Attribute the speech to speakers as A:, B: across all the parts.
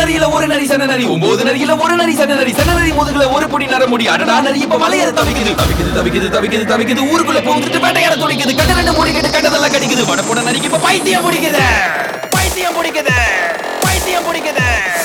A: நரியில ஒரு நரி சன நரி ஒன்பது நரியில ஒரு நரி சன நரி சன நரி முதுகுல ஒரு பொடி நர முடி அடடா நரி இப்ப மலையேற தவிக்குது தவிக்குது தவிக்குது தவிக்குது தவிக்குது ஊருக்குள்ள போகுதுட்டு வேட்டையாட துடிக்குது கட்ட ரெண்டு முடிக்கிட்டு கட்டதெல்லாம் கடிக்குது வடப்போட நரிக்கு இப்ப பைத்தியம் பிடிக்குது பைத்தியம் பிடிக்குது பைத்தியம் பிடிக்குது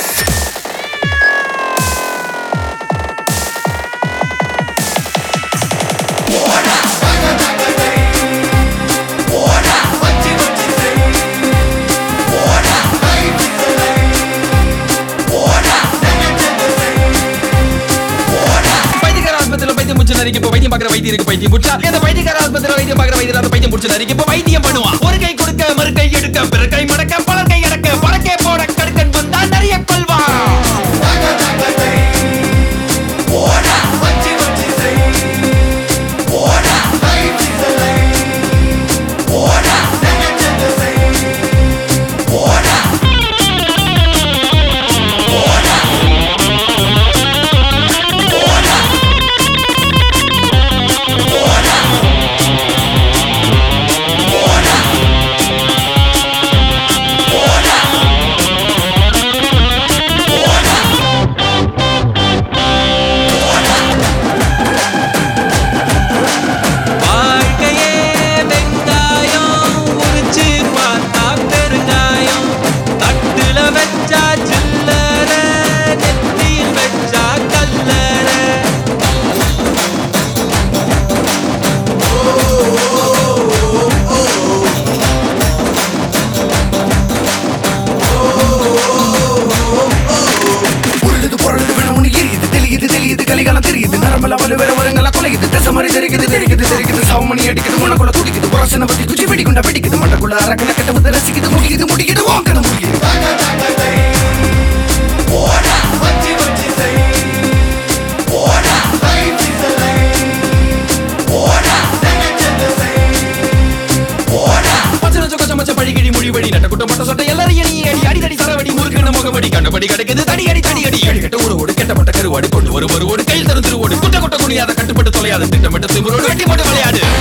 A: பைத்தியக்கார ஆஸ்பத்திரியில பைத்தியம் முடிச்ச நரிக்கு இப்ப வைத்தியம் பார்க்குற வைத்தியம் இருக்கு பைத்தியம் முடிச்சா இந்த பைத்தியக்கார ஆஸ்பத்திரியில வைத்தியம் பார்க்குற வைத்தியம் அந்த பைத்தியம் முடிச்ச நரிக்கு இப்ப வைத்தியம் பண்ணுவான் ஒரு கை கொடுக்க மறு கை எடுக்க பிற கை மடக்க பலர் கை அடக்க பறக்கே போட கடுக்கன் வந்தா நிறைய கொள்வான்
B: வாழ்க்கையே வெங்காயம் உரிச்சு பார்த்தா பெருங்காயம் தட்டுல வச்சா சில்லற நெத்தியில் வச்சா கல்லற
C: உருளுது பொருளுது வேணும்னு எரியுது தெளியுது தெளியுது கலிகாலம் தெரியுது நரம்பல வலு வேற வருங்களா குலையுது தசை மாதிரி தெரிக்குது தெரிக்குது தெரிக்குது சவமணி அடிக்குது உனக்குள்ள துடிக்குது புரசனை பத்தி குச்சி வெடிக்குண்ட வெடிக்குது மண்டக்குள்ள அரக்கண கட்ட ரசிக்குது முடிக்குது முடிக்குது ஓங்கன முடியுது
A: பச்சை நச்ச கொச்ச மச்ச பழிகிழி முடிவடி நட்ட குட்ட மட்ட சொட்ட எல்லாரையும் நீ அடி அடிதடி சரவடி முறுக்குன முகவடி கண்டபடி கிடைக்குது தடி அடி தடி அடி அடி கட்ட ஒரு ஓடு கெட்டப்பட்ட கருவாடு கொண்டு ஒரு ஒரு ஓடு கையில் தரும் திருவோடு குட்ட குட்ட குனியாத கட்டுப்பட்டு தொலையாத திட்டமிட்ட திமுறோடு வெட்டி போட்டு விளையாடு